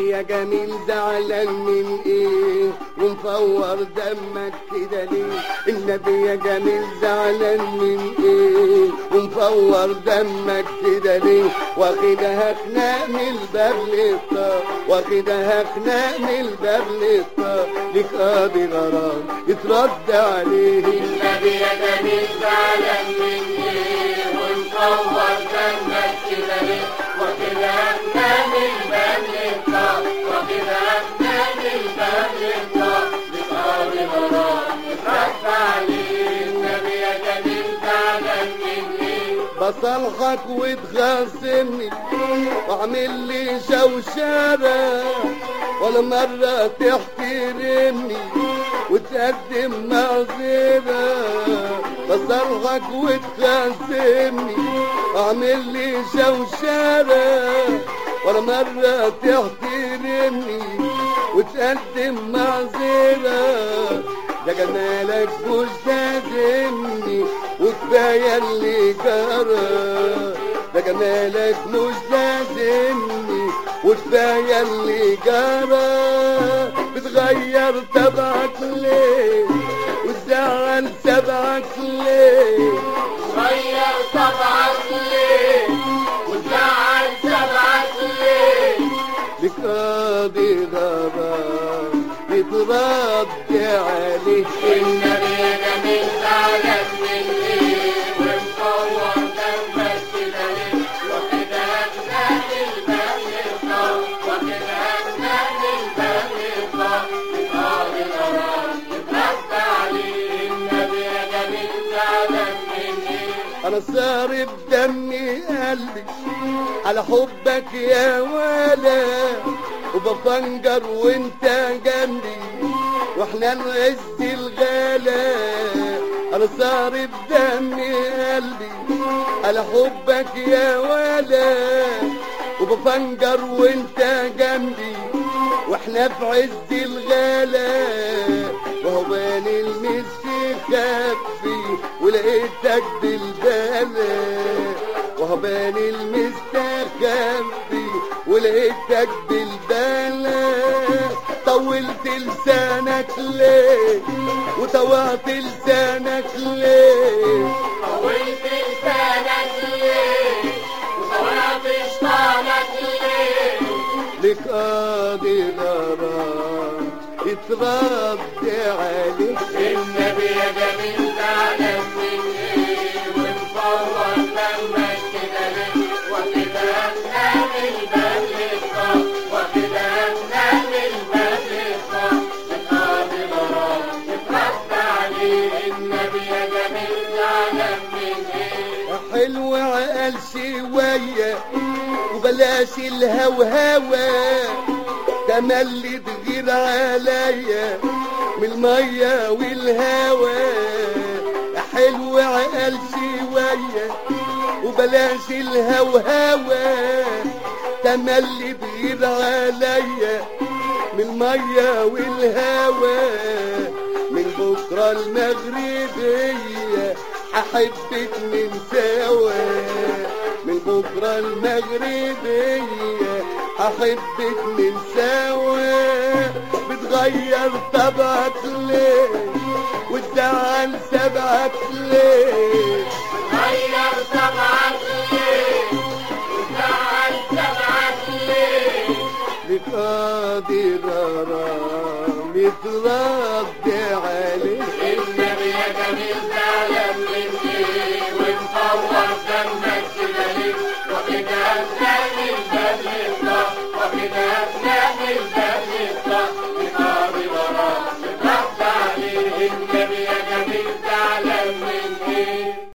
النبي يا جميل زعلان من ايه ومفور دمك كده ليه النبي يا جميل زعلان من ايه ومفور دمك كده ليه واخدها خناق من الباب للطار واخدها خناق من الباب للطار ليك قاضي غرام يترد عليه النبي يا جميل زعلان مني ونصور دمك كده ليه وكده أفنان الباب للطاق وكده أفنان الباب للطاق لقاضي غرام يترد عليه النبي يا جميل زعلان مني بصلحك وتخاصمني واعمل لي شوشرة ولا مرة تحترمني وتقدم معذرة بصلحك وتخاصمني واعمل لي شوشرة ولا مرة تحترمني وتقدم معذرة ده جمالك مش لازمني وكفاية اللي جرى ده جمالك مش لازمني وكفاية اللي جرى بتغير طبعك ليه وتزعل سبعك ليه غير طبعك ليه وزعل سبعك ليه لقاضي غرام يترد عليه النبي يا جميل زعلان مني ومصور دمك كده ليه وكده أفنان الباب للطاق وكده أفنان الباب للطاق لقاضي غرام يترد عليه النبي يا جميل زعلان مني انا صار بدمي قلبي على حبك يا ولا وبفنجر وانت جنبي واحنا نعز الغلا انا صار بدمي قلبي على حبك يا ولا وبفنجر وانت جنبي واحنا في عز الغلا وهو بان المسك خفي ولقيتك بالبلا وهو بان المستخبي ولقيتك بالبلا طولت لسانك ليه وطوعت لسانك ليه طولت لسانك ليه وطلعت شطانك ليه لك قاضي غرام يترد عليك النبي يا جميل زعلان مني ومصور دمك كده ليه وكده أفنان الباب للطاق وكده أفنان الباب للطاق القاضي غرام يترد عليه النبي يا جميل زعلان مني حلو عقل شوية وبلاش الهوهوة تملي تغير عليا من المية والهوى حلو عقل شوية وبلاش الهوهوة تملي تغير عليا من المية والهوى من بكرة المغربية هحبك من سوا من بكرة المغربية هحبك من سوا بتغير طبعك ليه وتزعل سبعك ليه غير سبعك ليه وزعل سبعك ليه لقاضي غرام يترد عليه النبي يا جميل زعلان مني ومصور دمك كده ليه وكده أفنان الباب للطاق وكده أفنان الباب